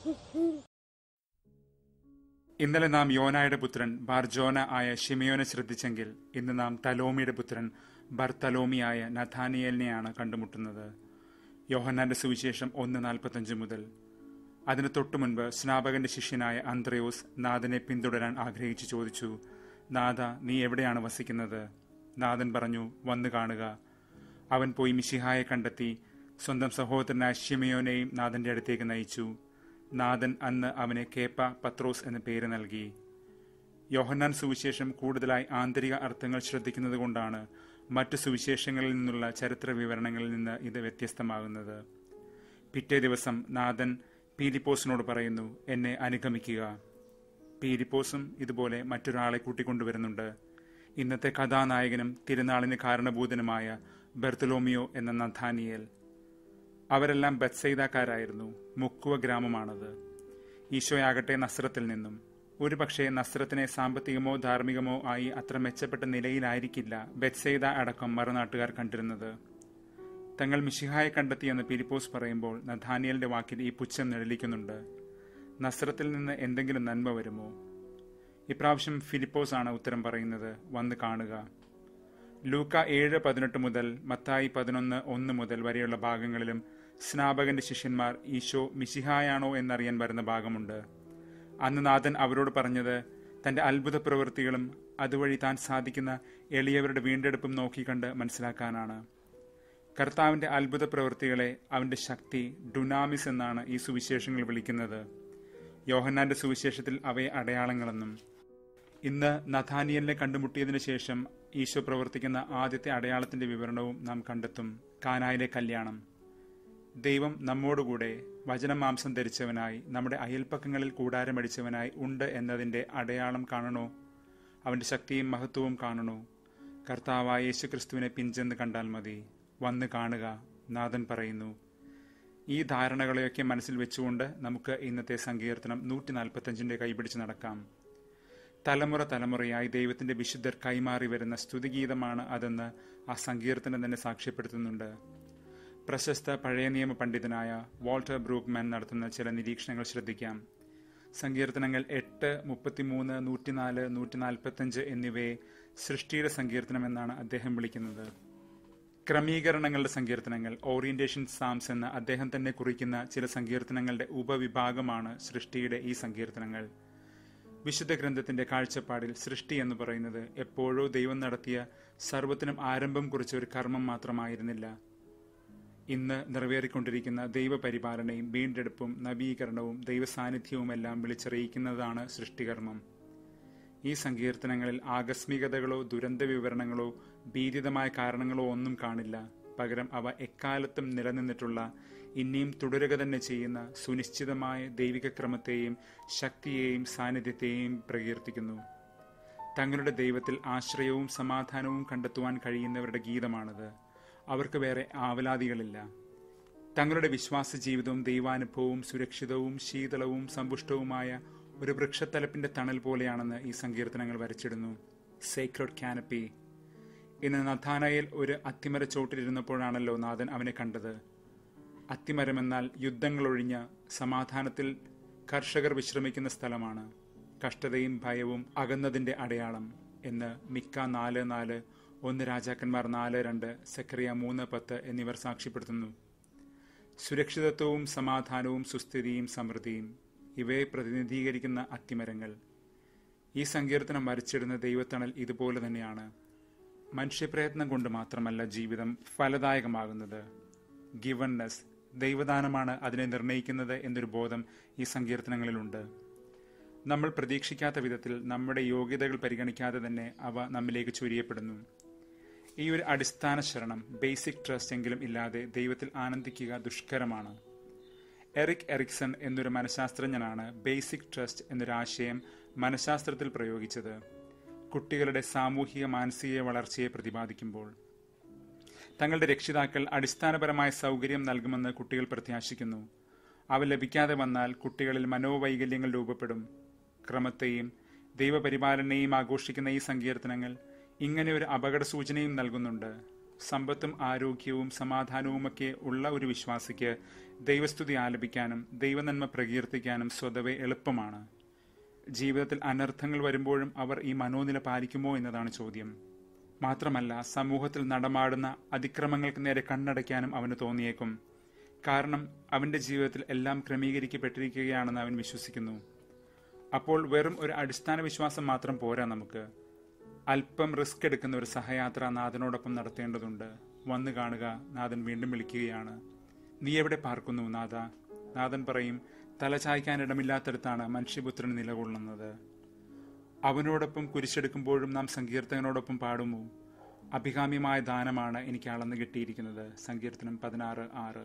ഇന്നലെ നാം യോനായുടെ പുത്രൻ ബാർജോന ആയ ഷിമയോനെ ശ്രദ്ധിച്ചെങ്കിൽ ഇന്ന് നാം തലോമിയുടെ പുത്രൻ ബർത്തലോമിയായ നഥാനിയലിനെയാണ് കണ്ടുമുട്ടുന്നത് യോഹന്നാന്റെ സുവിശേഷം ഒന്ന് നാൽപ്പത്തഞ്ച് മുതൽ അതിന് തൊട്ടു മുൻപ് സ്നാപകന്റെ ശിഷ്യനായ അന്ത്രയോസ് നാഥനെ പിന്തുടരാൻ ആഗ്രഹിച്ചു ചോദിച്ചു നാഥ നീ എവിടെയാണ് വസിക്കുന്നത് നാഥൻ പറഞ്ഞു വന്നു കാണുക അവൻ പോയി മിശിഹായെ കണ്ടെത്തി സ്വന്തം സഹോദരനായ ഷിമയോനെയും നാഥന്റെ അടുത്തേക്ക് നയിച്ചു നാഥൻ അന്ന് അവന് കേപ്പ പത്രോസ് എന്ന പേര് നൽകി യോഹന്നാൻ സുവിശേഷം കൂടുതലായി ആന്തരിക അർത്ഥങ്ങൾ ശ്രദ്ധിക്കുന്നത് കൊണ്ടാണ് മറ്റു സുവിശേഷങ്ങളിൽ നിന്നുള്ള ചരിത്ര വിവരണങ്ങളിൽ നിന്ന് ഇത് വ്യത്യസ്തമാകുന്നത് പിറ്റേ ദിവസം നാഥൻ പീലിപ്പോസിനോട് പറയുന്നു എന്നെ അനുഗമിക്കുക പീലിപ്പോസും ഇതുപോലെ മറ്റൊരാളെ കൂട്ടിക്കൊണ്ടുവരുന്നുണ്ട് ഇന്നത്തെ കഥാനായകനും തിരുനാളിന് കാരണഭൂതനുമായ ബെർത്തലോമിയോ എന്ന നഥാനിയേൽ അവരെല്ലാം ബത്സൈദാക്കാരായിരുന്നു മുക്കുവ ഗ്രാമമാണത് ഈശോയാകട്ടെ നസ്രത്തിൽ നിന്നും ഒരുപക്ഷെ നസ്രത്തിനെ സാമ്പത്തികമോ ധാർമ്മികമോ ആയി അത്ര മെച്ചപ്പെട്ട നിലയിലായിരിക്കില്ല ബെത്സൈദ അടക്കം മറുനാട്ടുകാർ കണ്ടിരുന്നത് തങ്ങൾ മിഷിഹായെ കണ്ടെത്തിയെന്ന് പിരിപ്പോസ് പറയുമ്പോൾ നഥാനിയലിന്റെ വാക്കിൽ ഈ പുച്ഛം നിഴലിക്കുന്നുണ്ട് നസ്രത്തിൽ നിന്ന് എന്തെങ്കിലും നന്മ വരുമോ ഇപ്രാവശ്യം ഫിലിപ്പോസ് ആണ് ഉത്തരം പറയുന്നത് വന്ന് കാണുക ലൂക്ക ഏഴ് പതിനെട്ട് മുതൽ മത്തായി പതിനൊന്ന് ഒന്ന് മുതൽ വരെയുള്ള ഭാഗങ്ങളിലും സ്നാപകന്റെ ശിഷ്യന്മാർ ഈശോ മിശിഹായാണോ എന്നറിയാൻ വരുന്ന ഭാഗമുണ്ട് അന്ന് നാഥൻ അവരോട് പറഞ്ഞത് തന്റെ അത്ഭുത പ്രവൃത്തികളും അതുവഴി താൻ സാധിക്കുന്ന എളിയവരുടെ വീണ്ടെടുപ്പും നോക്കിക്കണ്ട് മനസ്സിലാക്കാനാണ് കർത്താവിന്റെ അത്ഭുത പ്രവൃത്തികളെ അവന്റെ ശക്തി ഡുനാമിസ് എന്നാണ് ഈ സുവിശേഷങ്ങൾ വിളിക്കുന്നത് യോഹന്നാന്റെ സുവിശേഷത്തിൽ അവയെ അടയാളങ്ങളെന്നും ഇന്ന് നഥാനിയലിനെ കണ്ടുമുട്ടിയതിനു ശേഷം ഈശോ പ്രവർത്തിക്കുന്ന ആദ്യത്തെ അടയാളത്തിന്റെ വിവരണവും നാം കണ്ടെത്തും കാനായിലെ കല്യാണം ദൈവം നമ്മോടുകൂടെ വചനം മാംസം ധരിച്ചവനായി നമ്മുടെ അയൽപ്പക്കങ്ങളിൽ കൂടാരമടിച്ചവനായി ഉണ്ട് എന്നതിന്റെ അടയാളം കാണണോ അവന്റെ ശക്തിയും മഹത്വവും കാണണോ കർത്താവായ യേശു ക്രിസ്തുവിനെ പിഞ്ചെന്ന് കണ്ടാൽ മതി വന്ന് കാണുക നാഥൻ പറയുന്നു ഈ ധാരണകളെയൊക്കെ മനസ്സിൽ വെച്ചുകൊണ്ട് നമുക്ക് ഇന്നത്തെ സങ്കീർത്തനം നൂറ്റി നാൽപ്പത്തഞ്ചിന്റെ കൈപിടിച്ച് നടക്കാം തലമുറ തലമുറയായി ദൈവത്തിന്റെ വിശുദ്ധർ കൈമാറി വരുന്ന സ്തുതിഗീതമാണ് അതെന്ന് ആ സങ്കീർത്തനം തന്നെ സാക്ഷ്യപ്പെടുത്തുന്നുണ്ട് പ്രശസ്ത പഴയ നിയമ പണ്ഡിതനായ വാൾട്ടർ ബ്രൂക്ക്മാൻ നടത്തുന്ന ചില നിരീക്ഷണങ്ങൾ ശ്രദ്ധിക്കാം സങ്കീർത്തനങ്ങൾ എട്ട് മുപ്പത്തിമൂന്ന് നൂറ്റിനാല് നൂറ്റി നാൽപ്പത്തഞ്ച് എന്നിവയെ സൃഷ്ടിയുടെ സങ്കീർത്തനം എന്നാണ് അദ്ദേഹം വിളിക്കുന്നത് ക്രമീകരണങ്ങളുടെ സങ്കീർത്തനങ്ങൾ ഓറിയന്റേഷൻ സാംസ് എന്ന് അദ്ദേഹം തന്നെ കുറിക്കുന്ന ചില സങ്കീർത്തനങ്ങളുടെ ഉപവിഭാഗമാണ് സൃഷ്ടിയുടെ ഈ സങ്കീർത്തനങ്ങൾ വിശുദ്ധ ഗ്രന്ഥത്തിന്റെ കാഴ്ചപ്പാടിൽ സൃഷ്ടി എന്ന് പറയുന്നത് എപ്പോഴോ ദൈവം നടത്തിയ സർവത്തിനും ആരംഭം കുറിച്ച ഒരു കർമ്മം മാത്രമായിരുന്നില്ല ഇന്ന് നിറവേറിക്കൊണ്ടിരിക്കുന്ന ദൈവപരിപാലനയും വീണ്ടെടുപ്പും നവീകരണവും ദൈവസാന്നിധ്യവുമെല്ലാം വിളിച്ചറിയിക്കുന്നതാണ് സൃഷ്ടികർമ്മം ഈ സങ്കീർത്തനങ്ങളിൽ ആകസ്മികതകളോ ദുരന്ത വിവരണങ്ങളോ ഭീതിതമായ കാരണങ്ങളോ ഒന്നും കാണില്ല പകരം അവ എക്കാലത്തും നിലനിന്നിട്ടുള്ള ഇനിയും തുടരുക തന്നെ ചെയ്യുന്ന സുനിശ്ചിതമായ ദൈവിക ക്രമത്തെയും ശക്തിയെയും സാന്നിധ്യത്തെയും പ്രകീർത്തിക്കുന്നു തങ്ങളുടെ ദൈവത്തിൽ ആശ്രയവും സമാധാനവും കണ്ടെത്തുവാൻ കഴിയുന്നവരുടെ ഗീതമാണത് അവർക്ക് വേറെ ആവലാതികളില്ല തങ്ങളുടെ വിശ്വാസ ജീവിതവും ദൈവാനുഭവവും സുരക്ഷിതവും ശീതളവും സമ്പുഷ്ടവുമായ ഒരു വൃക്ഷത്തലപ്പിന്റെ തണൽ പോലെയാണെന്ന് ഈ സങ്കീർത്തനങ്ങൾ വരച്ചിടുന്നു സേക്രഡ് കാനപ്പി ഇന്ന് നഥാനയിൽ ഒരു അത്തിമര ചോട്ടിലിരുന്നപ്പോഴാണല്ലോ നാഥൻ അവനെ കണ്ടത് അത്തിമരമെന്നാൽ യുദ്ധങ്ങളൊഴിഞ്ഞ സമാധാനത്തിൽ കർഷകർ വിശ്രമിക്കുന്ന സ്ഥലമാണ് കഷ്ടതയും ഭയവും അകന്നതിന്റെ അടയാളം എന്ന് മിക്ക നാല് നാല് ഒന്ന് രാജാക്കന്മാർ നാല് രണ്ട് സെക്രിയ മൂന്ന് പത്ത് എന്നിവർ സാക്ഷ്യപ്പെടുത്തുന്നു സുരക്ഷിതത്വവും സമാധാനവും സുസ്ഥിതിയും സമൃദ്ധിയും ഇവയെ പ്രതിനിധീകരിക്കുന്ന അത്തിമരങ്ങൾ ഈ സങ്കീർത്തനം വരച്ചിടുന്ന ദൈവത്തണൽ ഇതുപോലെ തന്നെയാണ് മനുഷ്യപ്രയത്നം കൊണ്ട് മാത്രമല്ല ജീവിതം ഫലദായകമാകുന്നത് ഗിവൺനെസ് ദൈവദാനമാണ് അതിനെ നിർണയിക്കുന്നത് എന്നൊരു ബോധം ഈ സങ്കീർത്തനങ്ങളിലുണ്ട് നമ്മൾ പ്രതീക്ഷിക്കാത്ത വിധത്തിൽ നമ്മുടെ യോഗ്യതകൾ പരിഗണിക്കാതെ തന്നെ അവ നമ്മിലേക്ക് ചൊരിയപ്പെടുന്നു ഈ ഒരു അടിസ്ഥാന ശരണം ബേസിക് ട്രസ്റ്റ് എങ്കിലും ഇല്ലാതെ ദൈവത്തിൽ ആനന്ദിക്കുക ദുഷ്കരമാണ് എറിക് എറിക്സൺ എന്നൊരു മനഃശാസ്ത്രജ്ഞനാണ് ബേസിക് ട്രസ്റ്റ് എന്നൊരാശയം മനഃശാസ്ത്രത്തിൽ പ്രയോഗിച്ചത് കുട്ടികളുടെ സാമൂഹിക മാനസിക വളർച്ചയെ പ്രതിപാദിക്കുമ്പോൾ തങ്ങളുടെ രക്ഷിതാക്കൾ അടിസ്ഥാനപരമായ സൗകര്യം നൽകുമെന്ന് കുട്ടികൾ പ്രത്യാശിക്കുന്നു അവ ലഭിക്കാതെ വന്നാൽ കുട്ടികളിൽ മനോവൈകല്യങ്ങൾ രൂപപ്പെടും ക്രമത്തെയും ദൈവപരിപാലനയും ആഘോഷിക്കുന്ന ഈ സങ്കീർത്തനങ്ങൾ ഇങ്ങനെ ഒരു അപകട സൂചനയും നൽകുന്നുണ്ട് സമ്പത്തും ആരോഗ്യവും സമാധാനവുമൊക്കെ ഉള്ള ഒരു വിശ്വാസിക്ക് ദൈവസ്തുതി ആലപിക്കാനും ദൈവനന്മ പ്രകീർത്തിക്കാനും സ്വതവേ എളുപ്പമാണ് ജീവിതത്തിൽ അനർത്ഥങ്ങൾ വരുമ്പോഴും അവർ ഈ മനോനില പാലിക്കുമോ എന്നതാണ് ചോദ്യം മാത്രമല്ല സമൂഹത്തിൽ നടമാടുന്ന അതിക്രമങ്ങൾക്ക് നേരെ കണ്ണടയ്ക്കാനും അവന് തോന്നിയേക്കും കാരണം അവന്റെ ജീവിതത്തിൽ എല്ലാം ക്രമീകരിക്കപ്പെട്ടിരിക്കുകയാണെന്ന് അവൻ വിശ്വസിക്കുന്നു അപ്പോൾ വെറും ഒരു അടിസ്ഥാന വിശ്വാസം മാത്രം പോരാ നമുക്ക് അല്പം റിസ്ക് എടുക്കുന്ന ഒരു സഹയാത്ര നാഥനോടൊപ്പം നടത്തേണ്ടതുണ്ട് വന്നു കാണുക നാഥൻ വീണ്ടും വിളിക്കുകയാണ് നീ എവിടെ പാർക്കുന്നു നാഥ നാഥൻ പറയും തലചായ്ക്കാൻ ഇടമില്ലാത്തടത്താണ് മനുഷ്യപുത്രൻ നിലകൊള്ളുന്നത് അവനോടൊപ്പം കുരിശെടുക്കുമ്പോഴും നാം സങ്കീർത്തകനോടൊപ്പം പാടുമോ അഭികാമ്യമായ ദാനമാണ് എനിക്ക് അളന്നു കിട്ടിയിരിക്കുന്നത് സങ്കീർത്തനം പതിനാറ് ആറ്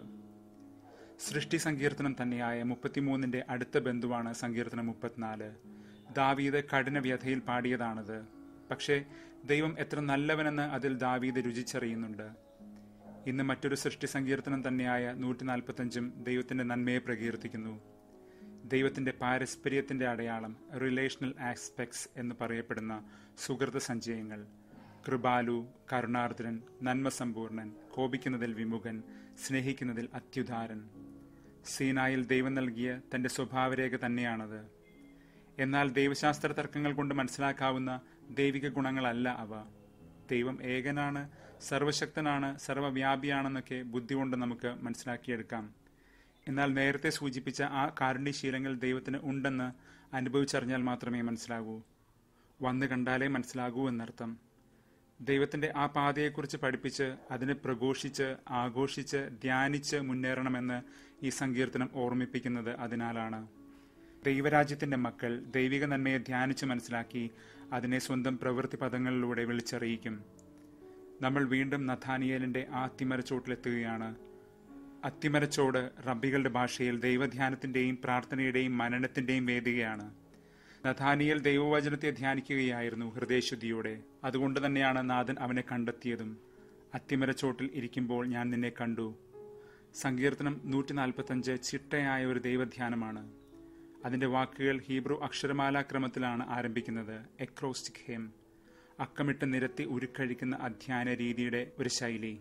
സൃഷ്ടി സങ്കീർത്തനം തന്നെയായ മുപ്പത്തിമൂന്നിന്റെ അടുത്ത ബന്ധുവാണ് സങ്കീർത്തനം മുപ്പത്തിനാല് ദാവീദ് കഠിന വ്യഥയിൽ പാടിയതാണത് പക്ഷേ ദൈവം എത്ര നല്ലവനെന്ന് അതിൽ ദാവീദ് രുചിച്ചറിയുന്നുണ്ട് ഇന്ന് മറ്റൊരു സൃഷ്ടി സങ്കീർത്തനം തന്നെയായ നൂറ്റി നാൽപ്പത്തഞ്ചും ദൈവത്തിന്റെ നന്മയെ പ്രകീർത്തിക്കുന്നു ദൈവത്തിന്റെ പാരസ്പര്യത്തിന്റെ അടയാളം റിലേഷണൽ ആസ്പെക്ട്സ് എന്ന് പറയപ്പെടുന്ന സുഹൃത സഞ്ചയങ്ങൾ കൃപാലു കരുണാർദ്രൻ നന്മസമ്പൂർണൻ കോപിക്കുന്നതിൽ വിമുഖൻ സ്നേഹിക്കുന്നതിൽ അത്യുദാരൻ സീനായിൽ ദൈവം നൽകിയ തന്റെ സ്വഭാവരേഖ തന്നെയാണത് എന്നാൽ ദൈവശാസ്ത്ര തർക്കങ്ങൾ കൊണ്ട് മനസ്സിലാക്കാവുന്ന ദൈവിക ഗുണങ്ങളല്ല അവ ദൈവം ഏകനാണ് സർവശക്തനാണ് സർവവ്യാപിയാണെന്നൊക്കെ ബുദ്ധി കൊണ്ട് നമുക്ക് മനസ്സിലാക്കിയെടുക്കാം എന്നാൽ നേരത്തെ സൂചിപ്പിച്ച ആ കാരുണ്യശീലങ്ങൾ ദൈവത്തിന് ഉണ്ടെന്ന് അനുഭവിച്ചറിഞ്ഞാൽ മാത്രമേ മനസ്സിലാകൂ വന്നു കണ്ടാലേ മനസ്സിലാകൂ എന്നർത്ഥം ദൈവത്തിന്റെ ആ പാതയെക്കുറിച്ച് പഠിപ്പിച്ച് അതിനെ പ്രഘോഷിച്ച് ആഘോഷിച്ച് ധ്യാനിച്ച് മുന്നേറണമെന്ന് ഈ സങ്കീർത്തനം ഓർമ്മിപ്പിക്കുന്നത് അതിനാലാണ് ദൈവരാജ്യത്തിന്റെ മക്കൾ ദൈവിക നന്മയെ ധ്യാനിച്ച് മനസ്സിലാക്കി അതിനെ സ്വന്തം പ്രവൃത്തി പദങ്ങളിലൂടെ വിളിച്ചറിയിക്കും നമ്മൾ വീണ്ടും നഥാനിയലിന്റെ ആ അത്തിമരച്ചോട്ടിലെത്തുകയാണ് അത്തിമരച്ചോട് റബ്ബികളുടെ ഭാഷയിൽ ദൈവധ്യാനത്തിന്റെയും പ്രാർത്ഥനയുടെയും മനനത്തിന്റെയും വേദികയാണ് നഥാനിയൽ ദൈവവചനത്തെ ധ്യാനിക്കുകയായിരുന്നു ഹൃദയശുദ്ധിയോടെ അതുകൊണ്ട് തന്നെയാണ് നാഥൻ അവനെ കണ്ടെത്തിയതും അത്തിമരച്ചോട്ടിൽ ഇരിക്കുമ്പോൾ ഞാൻ നിന്നെ കണ്ടു സങ്കീർത്തനം നൂറ്റി നാൽപ്പത്തഞ്ച് ചിട്ടയായ ഒരു ദൈവധ്യാനമാണ് അതിന്റെ വാക്കുകൾ ഹീബ്രു അക്ഷരമാല ക്രമത്തിലാണ് ആരംഭിക്കുന്നത് എക്രോസ്റ്റിക് ഹേം അക്കമിട്ട് നിരത്തി ഉരുക്കഴിക്കുന്ന അധ്യയന രീതിയുടെ ഒരു ശൈലി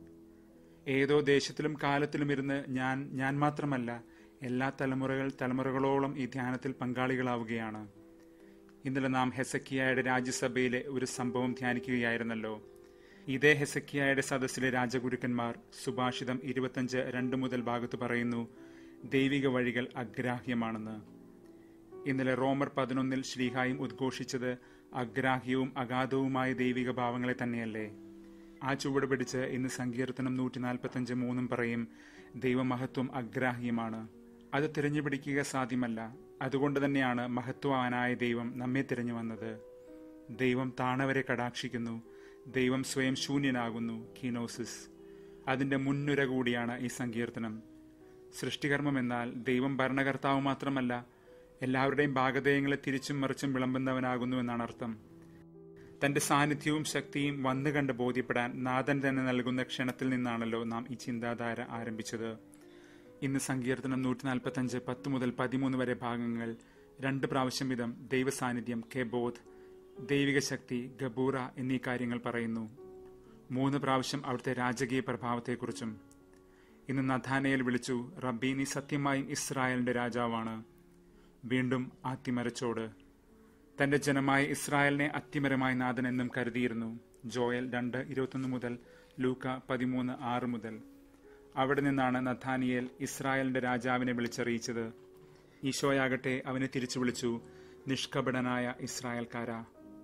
ഏതോ ദേശത്തിലും കാലത്തിലും ഇരുന്ന് ഞാൻ ഞാൻ മാത്രമല്ല എല്ലാ തലമുറകൾ തലമുറകളോളം ഈ ധ്യാനത്തിൽ പങ്കാളികളാവുകയാണ് ഇന്നലെ നാം ഹെസക്കിയായുടെ രാജ്യസഭയിലെ ഒരു സംഭവം ധ്യാനിക്കുകയായിരുന്നല്ലോ ഇതേ ഹെസക്കിയായുടെ സദസ്സിലെ രാജഗുരുക്കന്മാർ സുഭാഷിതം ഇരുപത്തഞ്ച് രണ്ട് മുതൽ ഭാഗത്ത് പറയുന്നു ദൈവിക വഴികൾ അഗ്രാഹ്യമാണെന്ന് ഇന്നലെ റോമർ പതിനൊന്നിൽ ശ്രീഹായും ഉദ്ഘോഷിച്ചത് അഗ്രാഹ്യവും അഗാധവുമായ ദൈവിക ഭാവങ്ങളെ തന്നെയല്ലേ ആ ചുവട് പിടിച്ച് ഇന്ന് സങ്കീർത്തനം നൂറ്റി നാൽപ്പത്തഞ്ച് മൂന്നും പറയും ദൈവമഹത്വം അഗ്രാഹ്യമാണ് അത് തിരഞ്ഞുപിടിക്കുക സാധ്യമല്ല അതുകൊണ്ട് തന്നെയാണ് മഹത്വവാനായ ദൈവം നമ്മെ തിരഞ്ഞു വന്നത് ദൈവം താണവരെ കടാക്ഷിക്കുന്നു ദൈവം സ്വയം ശൂന്യനാകുന്നു കീനോസിസ് അതിന്റെ മുൻനുര കൂടിയാണ് ഈ സങ്കീർത്തനം സൃഷ്ടികർമ്മം എന്നാൽ ദൈവം ഭരണകർത്താവ് മാത്രമല്ല എല്ലാവരുടെയും ഭാഗധേയങ്ങളെ തിരിച്ചും മറിച്ചും വിളമ്പുന്നവനാകുന്നു എന്നാണ് അർത്ഥം തന്റെ സാന്നിധ്യവും ശക്തിയും വന്നു കണ്ട് ബോധ്യപ്പെടാൻ നാഥൻ തന്നെ നൽകുന്ന ക്ഷണത്തിൽ നിന്നാണല്ലോ നാം ഈ ചിന്താധാര ആരംഭിച്ചത് ഇന്ന് സങ്കീർത്തനം നൂറ്റി നാൽപ്പത്തി അഞ്ച് പത്ത് മുതൽ പതിമൂന്ന് വരെ ഭാഗങ്ങൾ രണ്ട് പ്രാവശ്യം വിധം ദൈവസാന്നിധ്യം കെബോധ് ദൈവിക ശക്തി ഗബൂറ എന്നീ കാര്യങ്ങൾ പറയുന്നു മൂന്ന് പ്രാവശ്യം അവിടുത്തെ രാജകീയ പ്രഭാവത്തെക്കുറിച്ചും ഇന്ന് നഥാനയിൽ വിളിച്ചു റബ്ബി നീ സത്യമായും ഇസ്രായേലിന്റെ രാജാവാണ് വീണ്ടും ആത്തിമരച്ചോട് തന്റെ ജനമായ ഇസ്രായേലിനെ അത്തിമരമായി നാഥൻ എന്നും കരുതിയിരുന്നു ജോയൽ രണ്ട് ഇരുപത്തൊന്ന് മുതൽ ലൂക്ക പതിമൂന്ന് ആറ് മുതൽ അവിടെ നിന്നാണ് നഥാനിയേൽ ഇസ്രായേലിന്റെ രാജാവിനെ വിളിച്ചറിയിച്ചത് ഈശോയാകട്ടെ അവനെ തിരിച്ചു വിളിച്ചു നിഷ്കപടനായ ഇസ്രായേൽക്കാരാ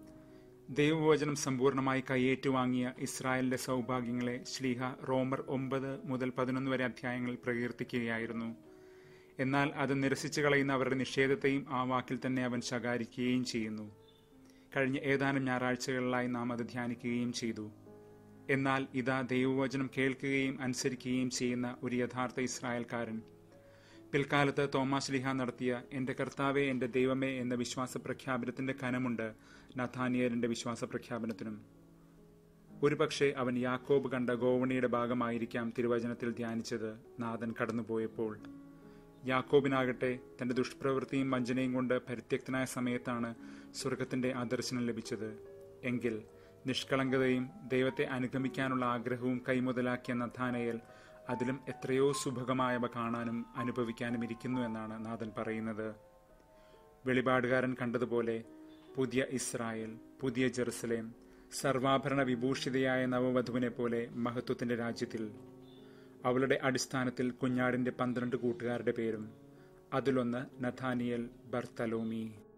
ദൈവവചനം സമ്പൂർണമായി കയ്യേറ്റുവാങ്ങിയ ഇസ്രായേലിന്റെ സൗഭാഗ്യങ്ങളെ ശ്ലീഹ റോമർ ഒമ്പത് മുതൽ പതിനൊന്ന് വരെ അധ്യായങ്ങൾ പ്രകീർത്തിക്കുകയായിരുന്നു എന്നാൽ അത് നിരസിച്ചു കളയുന്ന അവരുടെ നിഷേധത്തെയും ആ വാക്കിൽ തന്നെ അവൻ ശകാരിക്കുകയും ചെയ്യുന്നു കഴിഞ്ഞ ഏതാനും ഞായറാഴ്ചകളിലായി നാം അത് ധ്യാനിക്കുകയും ചെയ്തു എന്നാൽ ഇതാ ദൈവവചനം കേൾക്കുകയും അനുസരിക്കുകയും ചെയ്യുന്ന ഒരു യഥാർത്ഥ ഇസ്രായേൽക്കാരൻ പിൽക്കാലത്ത് തോമാസ് ലിഹ നടത്തിയ എന്റെ കർത്താവെ എന്റെ ദൈവമേ എന്ന വിശ്വാസ പ്രഖ്യാപനത്തിന്റെ കനമുണ്ട് നഥാനിയലിന്റെ വിശ്വാസ പ്രഖ്യാപനത്തിനും ഒരുപക്ഷെ അവൻ യാക്കോബ് കണ്ട ഗോവണിയുടെ ഭാഗമായിരിക്കാം തിരുവചനത്തിൽ ധ്യാനിച്ചത് നാഥൻ കടന്നുപോയപ്പോൾ യാക്കോബിനാകട്ടെ തന്റെ ദുഷ്പ്രവൃത്തിയും വഞ്ചനയും കൊണ്ട് പരിത്യക്തനായ സമയത്താണ് സ്വർഗത്തിന്റെ ആദർശനം ലഭിച്ചത് എങ്കിൽ നിഷ്കളങ്കതയും ദൈവത്തെ അനുഗമിക്കാനുള്ള ആഗ്രഹവും കൈമുതലാക്കിയ നഥാനയൽ അതിലും എത്രയോ സുഭഗമായവ കാണാനും അനുഭവിക്കാനും ഇരിക്കുന്നു എന്നാണ് നാഥൻ പറയുന്നത് വെളിപാടുകാരൻ കണ്ടതുപോലെ പുതിയ ഇസ്രായേൽ പുതിയ ജെറുസലേം സർവാഭരണ വിഭൂഷിതയായ നവവധുവിനെ പോലെ മഹത്വത്തിന്റെ രാജ്യത്തിൽ അവളുടെ അടിസ്ഥാനത്തിൽ കുഞ്ഞാടിന്റെ പന്ത്രണ്ട് കൂട്ടുകാരുടെ പേരും അതിലൊന്ന് നഥാനിയൽ ബർത്തലോമി